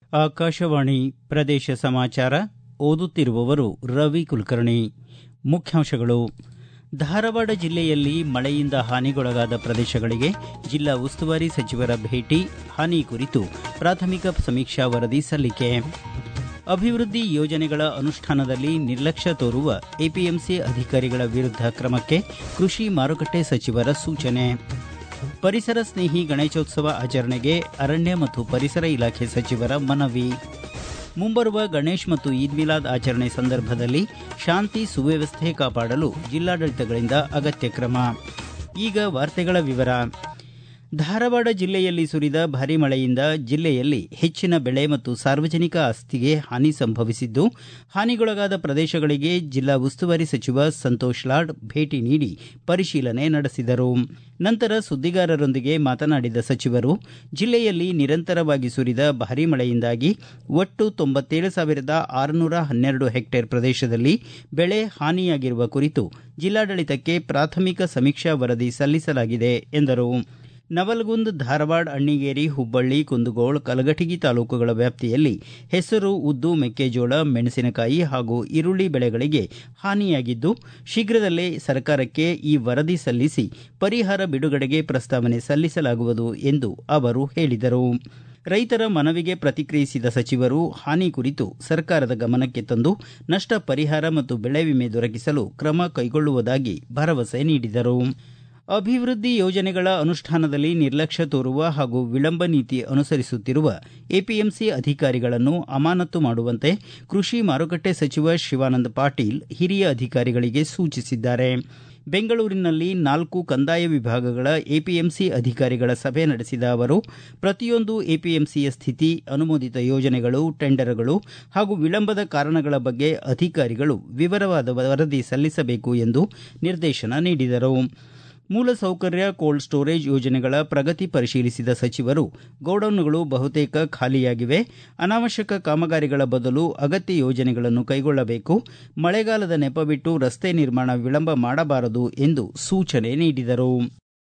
ಆಕಾಶವಾಣಿ ಪ್ರದೇಶ ಸಮಾಚಾರ ಓದುತ್ತಿರುವವರು ರವಿ ಕುಲಕರ್ಣಿ ಮುಖ್ಯಾಂಶಗಳು ಧಾರವಾಡ ಜಿಲ್ಲೆಯಲ್ಲಿ ಮಳೆಯಿಂದ ಹಾನಿಗೊಳಗಾದ ಪ್ರದೇಶಗಳಿಗೆ ಜಿಲ್ಲಾ ಉಸ್ತುವಾರಿ ಸಚಿವರ ಭೇಟಿ ಹಾನಿ ಕುರಿತು ಪ್ರಾಥಮಿಕ ಸಮೀಕ್ಷಾ ವರದಿ ಸಲ್ಲಿಕೆ ಅಭಿವೃದ್ಧಿ ಯೋಜನೆಗಳ ಅನುಷ್ಠಾನದಲ್ಲಿ ನಿರ್ಲಕ್ಷ್ಯ ತೋರುವ ಎಪಿಎಂಸಿ ಅಧಿಕಾರಿಗಳ ವಿರುದ್ಧ ಕ್ರಮಕ್ಕೆ ಕೃಷಿ ಮಾರುಕಟ್ಟೆ ಸಚಿವರ ಸೂಚನೆ ಪರಿಸರ ಸ್ನೇಹಿ ಗಣೇಶೋತ್ಸವ ಆಚರಣೆಗೆ ಅರಣ್ಯ ಮತ್ತು ಪರಿಸರ ಇಲಾಖೆ ಸಚಿವರ ಮನವಿ ಮುಂಬರುವ ಗಣೇಶ್ ಮತ್ತು ಈದ್ ಮಿಲಾದ್ ಆಚರಣೆ ಸಂದರ್ಭದಲ್ಲಿ ಶಾಂತಿ ಸುವ್ಯವಸ್ಥೆ ಕಾಪಾಡಲು ಜಿಲ್ಲಾಡಳಿತಗಳಿಂದ ಅಗತ್ಯ ಕ್ರಮ ಈಗ ವಾರ್ತೆಗಳ ವಿವರ ಧಾರವಾಡ ಜಿಲ್ಲೆಯಲ್ಲಿ ಸುರಿದ ಭಾರೀ ಮಳೆಯಿಂದ ಜಿಲ್ಲೆಯಲ್ಲಿ ಹೆಚ್ಚಿನ ಬೆಳೆ ಮತ್ತು ಸಾರ್ವಜನಿಕ ಆಸ್ತಿಗೆ ಹಾನಿ ಸಂಭವಿಸಿದ್ದು ಹಾನಿಗೊಳಗಾದ ಪ್ರದೇಶಗಳಿಗೆ ಜಿಲ್ಲಾ ಉಸ್ತುವಾರಿ ಸಚಿವ ಸಂತೋಷ್ ಲಾಡ್ ಭೇಟಿ ನೀಡಿ ಪರಿಶೀಲನೆ ನಡೆಸಿದರು ನಂತರ ಸುದ್ದಿಗಾರರೊಂದಿಗೆ ಮಾತನಾಡಿದ ಸಚಿವರು ಜಿಲ್ಲೆಯಲ್ಲಿ ನಿರಂತರವಾಗಿ ಸುರಿದ ಭಾರೀ ಮಳೆಯಿಂದಾಗಿ ಒಟ್ಟು ತೊಂಬತ್ತೇಳು ಸಾವಿರದ ಆರುನೂರ ಹನ್ನೆರಡು ಹೆಕ್ಟೇರ್ ಪ್ರದೇಶದಲ್ಲಿ ಬೆಳೆ ಹಾನಿಯಾಗಿರುವ ಕುರಿತು ಜಿಲ್ಲಾಡಳಿತಕ್ಕೆ ಪ್ರಾಥಮಿಕ ಸಮೀಕ್ಷಾ ವರದಿ ಸಲ್ಲಿಸಲಾಗಿದೆ ಎಂದರು ನವಲಗುಂದ್ ಧಾರವಾಡ ಅಣ್ಣಿಗೇರಿ ಹುಬ್ಬಳ್ಳಿ ಕುಂದಗೋಳ ಕಲಘಟಗಿ ತಾಲೂಕುಗಳ ವ್ಯಾಪ್ತಿಯಲ್ಲಿ ಹೆಸರು ಉದ್ದು ಮೆಕ್ಕೆಜೋಳ ಮೆಣಸಿನಕಾಯಿ ಹಾಗೂ ಈರುಳ್ಳಿ ಬೆಳೆಗಳಿಗೆ ಹಾನಿಯಾಗಿದ್ದು ಶೀಘ್ರದಲ್ಲೇ ಸರ್ಕಾರಕ್ಕೆ ಈ ವರದಿ ಸಲ್ಲಿಸಿ ಪರಿಹಾರ ಬಿಡುಗಡೆಗೆ ಪ್ರಸ್ತಾವನೆ ಸಲ್ಲಿಸಲಾಗುವುದು ಎಂದು ಅವರು ಹೇಳಿದರು ರೈತರ ಮನವಿಗೆ ಪ್ರತಿಕ್ರಿಯಿಸಿದ ಸಚಿವರು ಹಾನಿ ಕುರಿತು ಸರ್ಕಾರದ ಗಮನಕ್ಕೆ ತಂದು ನಷ್ಟ ಪರಿಹಾರ ಮತ್ತು ಬೆಳೆ ವಿಮೆ ದೊರಕಿಸಲು ಕ್ರಮ ಕೈಗೊಳ್ಳುವುದಾಗಿ ಭರವಸೆ ನೀಡಿದರು ಅಭಿವೃದ್ಧಿ ಯೋಜನೆಗಳ ಅನುಷ್ಠಾನದಲ್ಲಿ ನಿರ್ಲಕ್ಷ್ಯ ತೋರುವ ಹಾಗೂ ವಿಳಂಬ ನೀತಿ ಅನುಸರಿಸುತ್ತಿರುವ ಎಪಿಎಂಸಿ ಅಧಿಕಾರಿಗಳನ್ನು ಅಮಾನತು ಮಾಡುವಂತೆ ಕೃಷಿ ಮಾರುಕಟ್ಟೆ ಸಚಿವ ಶಿವಾನಂದ ಪಾಟೀಲ್ ಹಿರಿಯ ಅಧಿಕಾರಿಗಳಿಗೆ ಸೂಚಿಸಿದ್ದಾರೆ ಬೆಂಗಳೂರಿನಲ್ಲಿ ನಾಲ್ಕು ಕಂದಾಯ ವಿಭಾಗಗಳ ಎಪಿಎಂಸಿ ಅಧಿಕಾರಿಗಳ ಸಭೆ ನಡೆಸಿದ ಅವರು ಪ್ರತಿಯೊಂದು ಎಪಿಎಂಸಿಯ ಸ್ಥಿತಿ ಅನುಮೋದಿತ ಯೋಜನೆಗಳು ಟೆಂಡರ್ಗಳು ಹಾಗೂ ವಿಳಂಬದ ಕಾರಣಗಳ ಬಗ್ಗೆ ಅಧಿಕಾರಿಗಳು ವಿವರವಾದ ವರದಿ ಸಲ್ಲಿಸಬೇಕು ಎಂದು ನಿರ್ದೇಶನ ನೀಡಿದರು ಮೂಲಸೌಕರ್ಯ ಕೋಲ್ಡ್ ಸ್ಟೋರೇಜ್ ಯೋಜನೆಗಳ ಪ್ರಗತಿ ಪರಿಶೀಲಿಸಿದ ಸಚಿವರು ಗೋಡೌನ್ಗಳು ಬಹುತೇಕ ಖಾಲಿಯಾಗಿವೆ ಅನಾವಶ್ಯಕ ಕಾಮಗಾರಿಗಳ ಬದಲು ಅಗತ್ಯ ಯೋಜನೆಗಳನ್ನು ಕೈಗೊಳ್ಳಬೇಕು ಮಳೆಗಾಲದ ನೆಪಬಿಟ್ಟು ರಸ್ತೆ ನಿರ್ಮಾಣ ವಿಳಂಬ ಮಾಡಬಾರದು ಎಂದು ಸೂಚನೆ ನೀಡಿದರು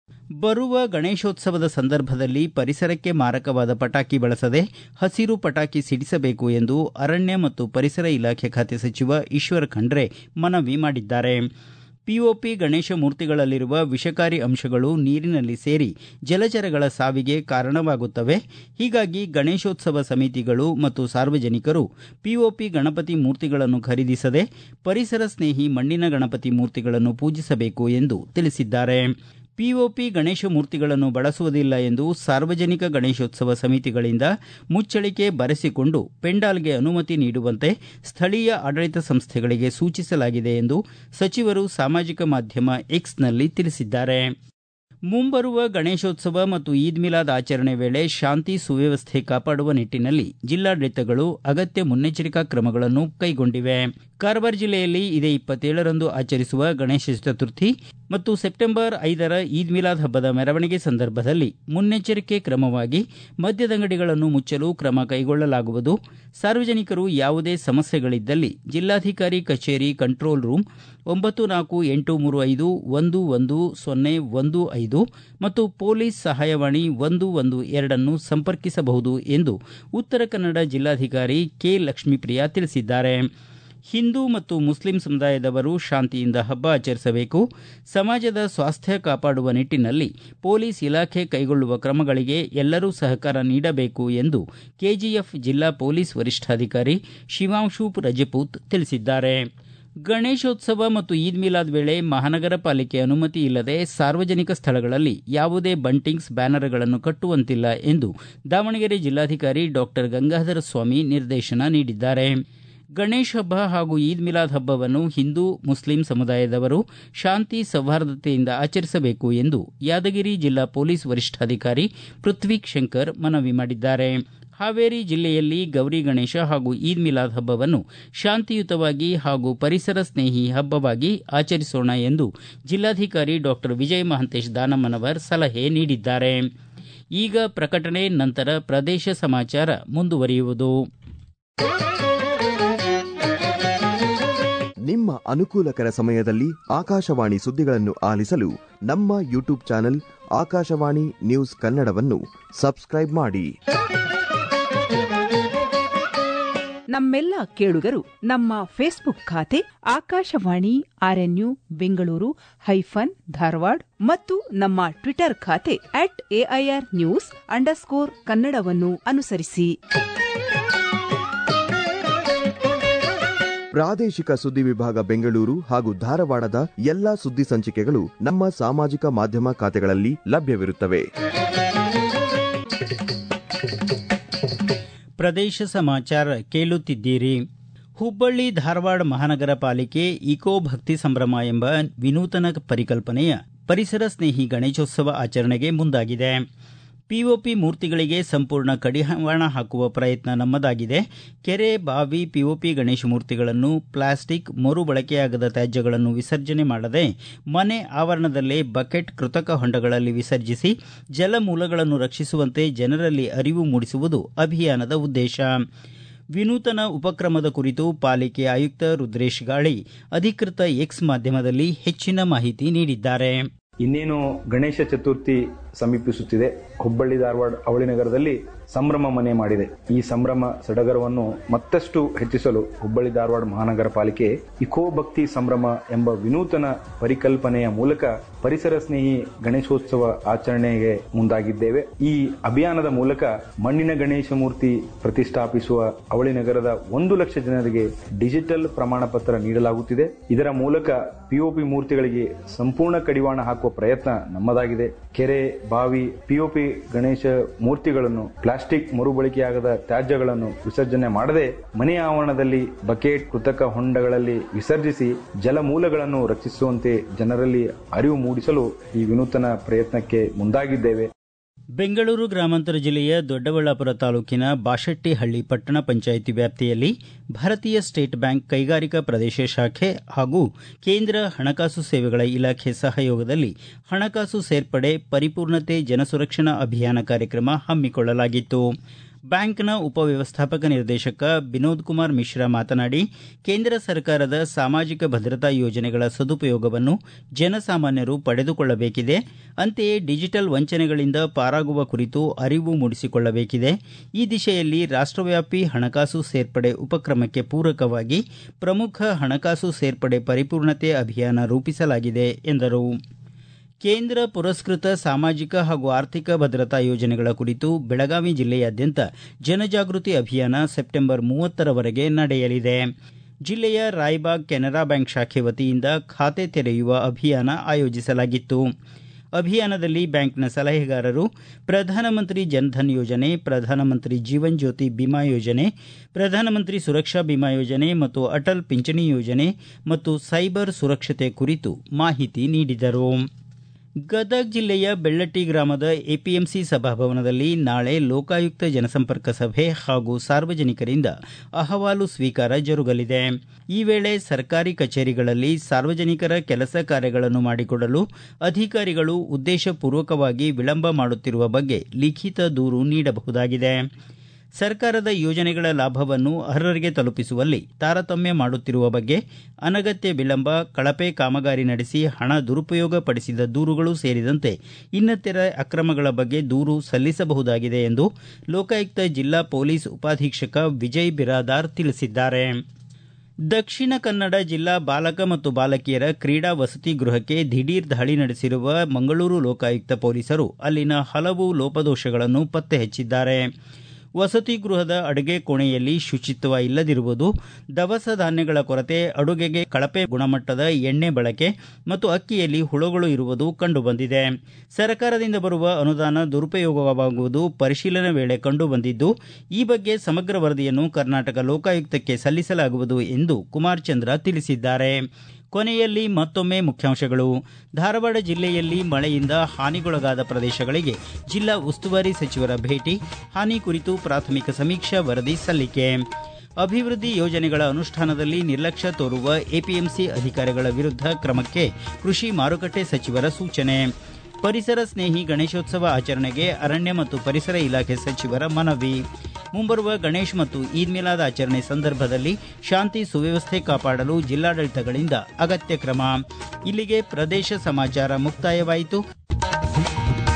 ಬರುವ ಗಣೇಶೋತ್ಸವದ ಸಂದರ್ಭದಲ್ಲಿ ಪರಿಸರಕ್ಕೆ ಮಾರಕವಾದ ಪಟಾಕಿ ಬಳಸದೆ ಹಸಿರು ಪಟಾಕಿ ಸಿಡಿಸಬೇಕು ಎಂದು ಅರಣ್ಯ ಮತ್ತು ಪರಿಸರ ಇಲಾಖೆ ಖಾತೆ ಸಚಿವ ಈಶ್ವರ ಖಂಡ್ರೆ ಮನವಿ ಮಾಡಿದ್ದಾರೆ ಪಿಒಪಿ ಗಣೇಶ ಮೂರ್ತಿಗಳಲ್ಲಿರುವ ವಿಷಕಾರಿ ಅಂಶಗಳು ನೀರಿನಲ್ಲಿ ಸೇರಿ ಜಲಚರಗಳ ಸಾವಿಗೆ ಕಾರಣವಾಗುತ್ತವೆ ಹೀಗಾಗಿ ಗಣೇಶೋತ್ಸವ ಸಮಿತಿಗಳು ಮತ್ತು ಸಾರ್ವಜನಿಕರು ಪಿಒಪಿ ಗಣಪತಿ ಮೂರ್ತಿಗಳನ್ನು ಖರೀದಿಸದೆ ಪರಿಸರ ಸ್ನೇಹಿ ಮಣ್ಣಿನ ಗಣಪತಿ ಮೂರ್ತಿಗಳನ್ನು ಪೂಜಿಸಬೇಕು ಎಂದು ತಿಳಿಸಿದ್ದಾರೆ ಪಿಒಪಿ ಗಣೇಶ ಮೂರ್ತಿಗಳನ್ನು ಬಳಸುವುದಿಲ್ಲ ಎಂದು ಸಾರ್ವಜನಿಕ ಗಣೇಶೋತ್ಸವ ಸಮಿತಿಗಳಿಂದ ಮುಚ್ಚಳಿಕೆ ಬರೆಸಿಕೊಂಡು ಪೆಂಡಾಲ್ಗೆ ಅನುಮತಿ ನೀಡುವಂತೆ ಸ್ಥಳೀಯ ಆಡಳಿತ ಸಂಸ್ಥೆಗಳಿಗೆ ಸೂಚಿಸಲಾಗಿದೆ ಎಂದು ಸಚಿವರು ಸಾಮಾಜಿಕ ಮಾಧ್ಯಮ ಎಕ್ಸ್ನಲ್ಲಿ ತಿಳಿಸಿದ್ದಾರೆ ಮುಂಬರುವ ಗಣೇಶೋತ್ಸವ ಮತ್ತು ಈದ್ ಮಿಲಾದ್ ಆಚರಣೆ ವೇಳೆ ಶಾಂತಿ ಸುವ್ಯವಸ್ಥೆ ಕಾಪಾಡುವ ನಿಟ್ಟಿನಲ್ಲಿ ಜಿಲ್ಲಾಡಳಿತಗಳು ಅಗತ್ಯ ಮುನ್ನೆಚ್ಚರಿಕಾ ಕ್ರಮಗಳನ್ನು ಕೈಗೊಂಡಿವೆ ಕಾರವಾರ ಜಿಲ್ಲೆಯಲ್ಲಿ ಇದೇ ಇಪ್ಪತ್ತೇಳರಂದು ಆಚರಿಸುವ ಗಣೇಶ ಚತುರ್ಥಿ ಮತ್ತು ಸೆಪ್ಟೆಂಬರ್ ಐದರ ಈದ್ ಮಿಲಾದ್ ಹಬ್ಬದ ಮೆರವಣಿಗೆ ಸಂದರ್ಭದಲ್ಲಿ ಮುನ್ನೆಚ್ಚರಿಕೆ ಕ್ರಮವಾಗಿ ಮದ್ಯದಂಗಡಿಗಳನ್ನು ಮುಚ್ಚಲು ಕ್ರಮ ಕೈಗೊಳ್ಳಲಾಗುವುದು ಸಾರ್ವಜನಿಕರು ಯಾವುದೇ ಸಮಸ್ಯೆಗಳಿದ್ದಲ್ಲಿ ಜಿಲ್ಲಾಧಿಕಾರಿ ಕಚೇರಿ ಕಂಟ್ರೋಲ್ ರೂಂ ಒಂಬತ್ತು ನಾಲ್ಕು ಎಂಟು ಮೂರು ಐದು ಒಂದು ಒಂದು ಸೊನ್ನೆ ಒಂದು ಐದು ಮತ್ತು ಪೊಲೀಸ್ ಸಹಾಯವಾಣಿ ಒಂದು ಒಂದು ಎರಡನ್ನು ಸಂಪರ್ಕಿಸಬಹುದು ಎಂದು ಉತ್ತರ ಕನ್ನಡ ಜಿಲ್ಲಾಧಿಕಾರಿ ಕೆ ಲಕ್ಷ್ಮೀಪ್ರಿಯಾ ತಿಳಿಸಿದ್ದಾರೆ ಹಿಂದೂ ಮತ್ತು ಮುಸ್ಲಿಂ ಸಮುದಾಯದವರು ಶಾಂತಿಯಿಂದ ಹಬ್ಬ ಆಚರಿಸಬೇಕು ಸಮಾಜದ ಸ್ವಾಸ್ಥ್ಯ ಕಾಪಾಡುವ ನಿಟ್ಟಿನಲ್ಲಿ ಪೊಲೀಸ್ ಇಲಾಖೆ ಕೈಗೊಳ್ಳುವ ಕ್ರಮಗಳಿಗೆ ಎಲ್ಲರೂ ಸಹಕಾರ ನೀಡಬೇಕು ಎಂದು ಕೆಜಿಎಫ್ ಜಿಲ್ಲಾ ಪೊಲೀಸ್ ವರಿಷ್ಠಾಧಿಕಾರಿ ಶಿವಾಂಶು ರಜಪೂತ್ ತಿಳಿಸಿದ್ದಾರೆ ಗಣೇಶೋತ್ಸವ ಮತ್ತು ಈದ್ ಮಿಲಾದ್ ವೇಳೆ ಮಹಾನಗರ ಪಾಲಿಕೆ ಅನುಮತಿ ಇಲ್ಲದೆ ಸಾರ್ವಜನಿಕ ಸ್ಥಳಗಳಲ್ಲಿ ಯಾವುದೇ ಬಂಟಿಂಗ್ಸ್ ಬ್ಯಾನರ್ಗಳನ್ನು ಕಟ್ಟುವಂತಿಲ್ಲ ಎಂದು ದಾವಣಗೆರೆ ಜಿಲ್ಲಾಧಿಕಾರಿ ಡಾಕ್ಟರ್ ಗಂಗಾಧರ ಸ್ವಾಮಿ ನಿರ್ದೇಶನ ನೀಡಿದ್ದಾರೆ ಗಣೇಶ ಹಬ್ಬ ಹಾಗೂ ಈದ್ ಮಿಲಾದ್ ಹಬ್ಬವನ್ನು ಹಿಂದೂ ಮುಸ್ಲಿಂ ಸಮುದಾಯದವರು ಶಾಂತಿ ಸೌಹಾರ್ದತೆಯಿಂದ ಆಚರಿಸಬೇಕು ಎಂದು ಯಾದಗಿರಿ ಜಿಲ್ಲಾ ಪೊಲೀಸ್ ವರಿಷ್ಠಾಧಿಕಾರಿ ಪೃಥ್ವಿ ಶಂಕರ್ ಮನವಿ ಮಾಡಿದ್ದಾರೆ ಹಾವೇರಿ ಜಿಲ್ಲೆಯಲ್ಲಿ ಗೌರಿ ಗಣೇಶ ಹಾಗೂ ಈದ್ ಮಿಲಾದ್ ಹಬ್ಬವನ್ನು ಶಾಂತಿಯುತವಾಗಿ ಹಾಗೂ ಪರಿಸರ ಸ್ನೇಹಿ ಹಬ್ಬವಾಗಿ ಆಚರಿಸೋಣ ಎಂದು ಜಿಲ್ಲಾಧಿಕಾರಿ ಡಾಕ್ಟರ್ ವಿಜಯ ಮಹಾಂತೇಶ್ ದಾನಮ್ಮನವರ್ ಸಲಹೆ ನೀಡಿದ್ದಾರೆ ಈಗ ಪ್ರಕಟಣೆ ನಂತರ ಪ್ರದೇಶ ಸಮಾಚಾರ ಮುಂದುವರಿಯುವುದು ನಿಮ್ಮ ಅನುಕೂಲಕರ ಸಮಯದಲ್ಲಿ ಆಕಾಶವಾಣಿ ಸುದ್ದಿಗಳನ್ನು ಆಲಿಸಲು ನಮ್ಮ ಯೂಟ್ಯೂಬ್ ಚಾನೆಲ್ ಆಕಾಶವಾಣಿ ನ್ಯೂಸ್ ಕನ್ನಡವನ್ನು ಸಬ್ಸ್ಕ್ರೈಬ್ ಮಾಡಿ ನಮ್ಮೆಲ್ಲ ಕೇಳುಗರು ನಮ್ಮ ಫೇಸ್ಬುಕ್ ಖಾತೆ ಆಕಾಶವಾಣಿ ಆರ್ಎನ್ಯು ಬೆಂಗಳೂರು ಹೈಫನ್ ಧಾರವಾಡ ಮತ್ತು ನಮ್ಮ ಟ್ವಿಟರ್ ಖಾತೆ ಅಟ್ ಎಐಆರ್ ನ್ಯೂಸ್ ಅಂಡರ್ಸ್ಕೋರ್ ಕನ್ನಡವನ್ನು ಅನುಸರಿಸಿ ಪ್ರಾದೇಶಿಕ ಸುದ್ದಿ ವಿಭಾಗ ಬೆಂಗಳೂರು ಹಾಗೂ ಧಾರವಾಡದ ಎಲ್ಲಾ ಸುದ್ದಿ ಸಂಚಿಕೆಗಳು ನಮ್ಮ ಸಾಮಾಜಿಕ ಮಾಧ್ಯಮ ಖಾತೆಗಳಲ್ಲಿ ಲಭ್ಯವಿರುತ್ತವೆ ಪ್ರದೇಶ ಸಮಾಚಾರ ಕೇಳುತ್ತಿದ್ದೀರಿ ಹುಬ್ಬಳ್ಳಿ ಧಾರವಾಡ ಮಹಾನಗರ ಪಾಲಿಕೆ ಇಕೋ ಭಕ್ತಿ ಸಂಭ್ರಮ ಎಂಬ ವಿನೂತನ ಪರಿಕಲ್ಪನೆಯ ಪರಿಸರ ಸ್ನೇಹಿ ಗಣೇಶೋತ್ಸವ ಆಚರಣೆಗೆ ಮುಂದಾಗಿದೆ ಪಿಒಪಿ ಮೂರ್ತಿಗಳಿಗೆ ಸಂಪೂರ್ಣ ಕಡಿವಾಣ ಹಾಕುವ ಪ್ರಯತ್ನ ನಮ್ಮದಾಗಿದೆ ಕೆರೆ ಬಾವಿ ಪಿಒಪಿ ಗಣೇಶ ಮೂರ್ತಿಗಳನ್ನು ಪ್ಲಾಸ್ಟಿಕ್ ಮರುಬಳಕೆಯಾಗದ ತ್ಯಾಜ್ಯಗಳನ್ನು ವಿಸರ್ಜನೆ ಮಾಡದೆ ಮನೆ ಆವರಣದಲ್ಲೇ ಬಕೆಟ್ ಕೃತಕ ಹೊಂಡಗಳಲ್ಲಿ ವಿಸರ್ಜಿಸಿ ಜಲಮೂಲಗಳನ್ನು ರಕ್ಷಿಸುವಂತೆ ಜನರಲ್ಲಿ ಅರಿವು ಮೂಡಿಸುವುದು ಅಭಿಯಾನದ ಉದ್ದೇಶ ವಿನೂತನ ಉಪಕ್ರಮದ ಕುರಿತು ಪಾಲಿಕೆ ಆಯುಕ್ತ ರುದ್ರೇಶ್ ಗಾಳಿ ಅಧಿಕೃತ ಎಕ್ಸ್ ಮಾಧ್ಯಮದಲ್ಲಿ ಹೆಚ್ಚಿನ ಮಾಹಿತಿ ನೀಡಿದ್ದಾರೆ ಇನ್ನೇನು ಗಣೇಶ ಚತುರ್ಥಿ ಸಮೀಪಿಸುತ್ತಿದೆ ಹುಬ್ಬಳ್ಳಿ ಧಾರವಾಡ ಅವಳಿ ನಗರದಲ್ಲಿ ಸಂಭ್ರಮ ಮನೆ ಮಾಡಿದೆ ಈ ಸಂಭ್ರಮ ಸಡಗರವನ್ನು ಮತ್ತಷ್ಟು ಹೆಚ್ಚಿಸಲು ಹುಬ್ಬಳ್ಳಿ ಧಾರವಾಡ ಮಹಾನಗರ ಪಾಲಿಕೆ ಇಕೋ ಭಕ್ತಿ ಸಂಭ್ರಮ ಎಂಬ ವಿನೂತನ ಪರಿಕಲ್ಪನೆಯ ಮೂಲಕ ಪರಿಸರ ಸ್ನೇಹಿ ಗಣೇಶೋತ್ಸವ ಆಚರಣೆಗೆ ಮುಂದಾಗಿದ್ದೇವೆ ಈ ಅಭಿಯಾನದ ಮೂಲಕ ಮಣ್ಣಿನ ಗಣೇಶ ಮೂರ್ತಿ ಪ್ರತಿಷ್ಠಾಪಿಸುವ ಅವಳಿ ನಗರದ ಒಂದು ಲಕ್ಷ ಜನರಿಗೆ ಡಿಜಿಟಲ್ ಪ್ರಮಾಣ ಪತ್ರ ನೀಡಲಾಗುತ್ತಿದೆ ಇದರ ಮೂಲಕ ಪಿಒಪಿ ಮೂರ್ತಿಗಳಿಗೆ ಸಂಪೂರ್ಣ ಕಡಿವಾಣ ಹಾಕುವ ಪ್ರಯತ್ನ ನಮ್ಮದಾಗಿದೆ ಕೆರೆ ಬಾವಿ ಪಿಒಪಿ ಗಣೇಶ ಮೂರ್ತಿಗಳನ್ನು ಪ್ಲಾಸ್ಟಿಕ್ ಮರುಬಳಕೆಯಾಗದ ತ್ಯಾಜ್ಯಗಳನ್ನು ವಿಸರ್ಜನೆ ಮಾಡದೆ ಮನೆಯ ಆವರಣದಲ್ಲಿ ಬಕೆಟ್ ಕೃತಕ ಹೊಂಡಗಳಲ್ಲಿ ವಿಸರ್ಜಿಸಿ ಜಲಮೂಲಗಳನ್ನು ರಕ್ಷಿಸುವಂತೆ ಜನರಲ್ಲಿ ಅರಿವು ಮೂಡಿಸಲು ಈ ವಿನೂತನ ಪ್ರಯತ್ನಕ್ಕೆ ಮುಂದಾಗಿದ್ದೇವೆ ಬೆಂಗಳೂರು ಗ್ರಾಮಾಂತರ ಜಿಲ್ಲೆಯ ದೊಡ್ಡಬಳ್ಳಾಪುರ ತಾಲೂಕಿನ ಬಾಶೆಟ್ಟಿಹಳ್ಳಿ ಪಟ್ಟಣ ಪಂಚಾಯಿತಿ ವ್ಯಾಪ್ತಿಯಲ್ಲಿ ಭಾರತೀಯ ಸ್ಟೇಟ್ ಬ್ಯಾಂಕ್ ಕೈಗಾರಿಕಾ ಪ್ರದೇಶ ಶಾಖೆ ಹಾಗೂ ಕೇಂದ್ರ ಹಣಕಾಸು ಸೇವೆಗಳ ಇಲಾಖೆ ಸಹಯೋಗದಲ್ಲಿ ಹಣಕಾಸು ಸೇರ್ಪಡೆ ಪರಿಪೂರ್ಣತೆ ಜನಸುರಕ್ಷಣಾ ಅಭಿಯಾನ ಕಾರ್ಯಕ್ರಮ ಹಮ್ಮಿಕೊಳ್ಳಲಾಗಿತ್ತು ಬ್ಯಾಂಕ್ನ ಉಪವ್ಯವಸ್ಥಾಪಕ ನಿರ್ದೇಶಕ ವಿನೋದ್ ಕುಮಾರ್ ಮಿಶ್ರಾ ಮಾತನಾಡಿ ಕೇಂದ್ರ ಸರ್ಕಾರದ ಸಾಮಾಜಿಕ ಭದ್ರತಾ ಯೋಜನೆಗಳ ಸದುಪಯೋಗವನ್ನು ಜನಸಾಮಾನ್ಯರು ಪಡೆದುಕೊಳ್ಳಬೇಕಿದೆ ಅಂತೆಯೇ ಡಿಜಿಟಲ್ ವಂಚನೆಗಳಿಂದ ಪಾರಾಗುವ ಕುರಿತು ಅರಿವು ಮೂಡಿಸಿಕೊಳ್ಳಬೇಕಿದೆ ಈ ದಿಶೆಯಲ್ಲಿ ರಾಷ್ಟವ್ಯಾಪಿ ಹಣಕಾಸು ಸೇರ್ಪಡೆ ಉಪಕ್ರಮಕ್ಕೆ ಪೂರಕವಾಗಿ ಪ್ರಮುಖ ಹಣಕಾಸು ಸೇರ್ಪಡೆ ಪರಿಪೂರ್ಣತೆ ಅಭಿಯಾನ ರೂಪಿಸಲಾಗಿದೆ ಎಂದರು ಕೇಂದ್ರ ಪುರಸ್ಕೃತ ಸಾಮಾಜಿಕ ಹಾಗೂ ಆರ್ಥಿಕ ಭದ್ರತಾ ಯೋಜನೆಗಳ ಕುರಿತು ಬೆಳಗಾವಿ ಜಿಲ್ಲೆಯಾದ್ಯಂತ ಜನಜಾಗೃತಿ ಅಭಿಯಾನ ಸೆಪ್ಟೆಂಬರ್ ಮೂವತ್ತರವರೆಗೆ ನಡೆಯಲಿದೆ ಜಿಲ್ಲೆಯ ರಾಯಬಾಗ್ ಕೆನರಾ ಬ್ಯಾಂಕ್ ಶಾಖೆ ವತಿಯಿಂದ ಖಾತೆ ತೆರೆಯುವ ಅಭಿಯಾನ ಆಯೋಜಿಸಲಾಗಿತ್ತು ಅಭಿಯಾನದಲ್ಲಿ ಬ್ಯಾಂಕ್ನ ಸಲಹೆಗಾರರು ಪ್ರಧಾನಮಂತ್ರಿ ಜನ್ಧನ್ ಯೋಜನೆ ಪ್ರಧಾನಮಂತ್ರಿ ಜೀವನ್ ಜ್ಯೋತಿ ಬಿಮಾ ಯೋಜನೆ ಪ್ರಧಾನಮಂತ್ರಿ ಸುರಕ್ಷಾ ಬಿಮಾ ಯೋಜನೆ ಮತ್ತು ಅಟಲ್ ಪಿಂಚಣಿ ಯೋಜನೆ ಮತ್ತು ಸೈಬರ್ ಸುರಕ್ಷತೆ ಕುರಿತು ಮಾಹಿತಿ ನೀಡಿದರು ಗದಗ ಜಿಲ್ಲೆಯ ಬೆಳ್ಳಟ್ಟಿ ಗ್ರಾಮದ ಎಪಿಎಂಸಿ ಸಭಾಭವನದಲ್ಲಿ ನಾಳೆ ಲೋಕಾಯುಕ್ತ ಜನಸಂಪರ್ಕ ಸಭೆ ಹಾಗೂ ಸಾರ್ವಜನಿಕರಿಂದ ಅಹವಾಲು ಸ್ವೀಕಾರ ಜರುಗಲಿದೆ ಈ ವೇಳೆ ಸರ್ಕಾರಿ ಕಚೇರಿಗಳಲ್ಲಿ ಸಾರ್ವಜನಿಕರ ಕೆಲಸ ಕಾರ್ಯಗಳನ್ನು ಮಾಡಿಕೊಡಲು ಅಧಿಕಾರಿಗಳು ಉದ್ದೇಶಪೂರ್ವಕವಾಗಿ ವಿಳಂಬ ಮಾಡುತ್ತಿರುವ ಬಗ್ಗೆ ಲಿಖಿತ ದೂರು ನೀಡಬಹುದಾಗಿದೆ ಸರ್ಕಾರದ ಯೋಜನೆಗಳ ಲಾಭವನ್ನು ಅರ್ಹರಿಗೆ ತಲುಪಿಸುವಲ್ಲಿ ತಾರತಮ್ಯ ಮಾಡುತ್ತಿರುವ ಬಗ್ಗೆ ಅನಗತ್ಯ ವಿಳಂಬ ಕಳಪೆ ಕಾಮಗಾರಿ ನಡೆಸಿ ಹಣ ದುರುಪಯೋಗ ಪಡಿಸಿದ ದೂರುಗಳು ಸೇರಿದಂತೆ ಇನ್ನಿತರ ಅಕ್ರಮಗಳ ಬಗ್ಗೆ ದೂರು ಸಲ್ಲಿಸಬಹುದಾಗಿದೆ ಎಂದು ಲೋಕಾಯುಕ್ತ ಜಿಲ್ಲಾ ಪೊಲೀಸ್ ಉಪಾಧೀಕ್ಷಕ ವಿಜಯ್ ಬಿರಾದಾರ್ ತಿಳಿಸಿದ್ದಾರೆ ದಕ್ಷಿಣ ಕನ್ನಡ ಜಿಲ್ಲಾ ಬಾಲಕ ಮತ್ತು ಬಾಲಕಿಯರ ಕ್ರೀಡಾ ವಸತಿ ಗೃಹಕ್ಕೆ ದಿಢೀರ್ ದಾಳಿ ನಡೆಸಿರುವ ಮಂಗಳೂರು ಲೋಕಾಯುಕ್ತ ಪೊಲೀಸರು ಅಲ್ಲಿನ ಹಲವು ಲೋಪದೋಷಗಳನ್ನು ಪತ್ತೆ ಹಚ್ಚಿದ್ದಾರೆ ವಸತಿ ಗೃಹದ ಅಡುಗೆ ಕೋಣೆಯಲ್ಲಿ ಶುಚಿತ್ವ ಇಲ್ಲದಿರುವುದು ದವಸ ಧಾನ್ಯಗಳ ಕೊರತೆ ಅಡುಗೆಗೆ ಕಳಪೆ ಗುಣಮಟ್ಟದ ಎಣ್ಣೆ ಬಳಕೆ ಮತ್ತು ಅಕ್ಕಿಯಲ್ಲಿ ಹುಳುಗಳು ಇರುವುದು ಕಂಡುಬಂದಿದೆ ಸರ್ಕಾರದಿಂದ ಬರುವ ಅನುದಾನ ದುರುಪಯೋಗವಾಗುವುದು ಪರಿಶೀಲನೆ ವೇಳೆ ಕಂಡುಬಂದಿದ್ದು ಈ ಬಗ್ಗೆ ಸಮಗ್ರ ವರದಿಯನ್ನು ಕರ್ನಾಟಕ ಲೋಕಾಯುಕ್ತಕ್ಕೆ ಸಲ್ಲಿಸಲಾಗುವುದು ಎಂದು ಕುಮಾರ್ ಚಂದ್ರ ತಿಳಿಸಿದ್ದಾರೆ ಕೊನೆಯಲ್ಲಿ ಮತ್ತೊಮ್ಮೆ ಮುಖ್ಯಾಂಶಗಳು ಧಾರವಾಡ ಜಿಲ್ಲೆಯಲ್ಲಿ ಮಳೆಯಿಂದ ಹಾನಿಗೊಳಗಾದ ಪ್ರದೇಶಗಳಿಗೆ ಜಿಲ್ಲಾ ಉಸ್ತುವಾರಿ ಸಚಿವರ ಭೇಟಿ ಹಾನಿ ಕುರಿತು ಪ್ರಾಥಮಿಕ ಸಮೀಕ್ಷಾ ವರದಿ ಸಲ್ಲಿಕೆ ಅಭಿವೃದ್ಧಿ ಯೋಜನೆಗಳ ಅನುಷ್ಠಾನದಲ್ಲಿ ನಿರ್ಲಕ್ಷ್ಯ ತೋರುವ ಎಪಿಎಂಸಿ ಅಧಿಕಾರಿಗಳ ವಿರುದ್ಧ ಕ್ರಮಕ್ಕೆ ಕೃಷಿ ಮಾರುಕಟ್ಟೆ ಸಚಿವರ ಸೂಚನೆ ಪರಿಸರ ಸ್ನೇಹಿ ಗಣೇಶೋತ್ಸವ ಆಚರಣೆಗೆ ಅರಣ್ಯ ಮತ್ತು ಪರಿಸರ ಇಲಾಖೆ ಸಚಿವರ ಮನವಿ ಮುಂಬರುವ ಗಣೇಶ್ ಮತ್ತು ಈದ್ ಮಿಲಾದ್ ಆಚರಣೆ ಸಂದರ್ಭದಲ್ಲಿ ಶಾಂತಿ ಸುವ್ಯವಸ್ಥೆ ಕಾಪಾಡಲು ಜಿಲ್ಲಾಡಳಿತಗಳಿಂದ ಅಗತ್ಯ ಕ್ರಮ ಇಲ್ಲಿಗೆ ಪ್ರದೇಶ ಸಮಾಚಾರ ಮುಕ್ತಾಯವಾಯಿತು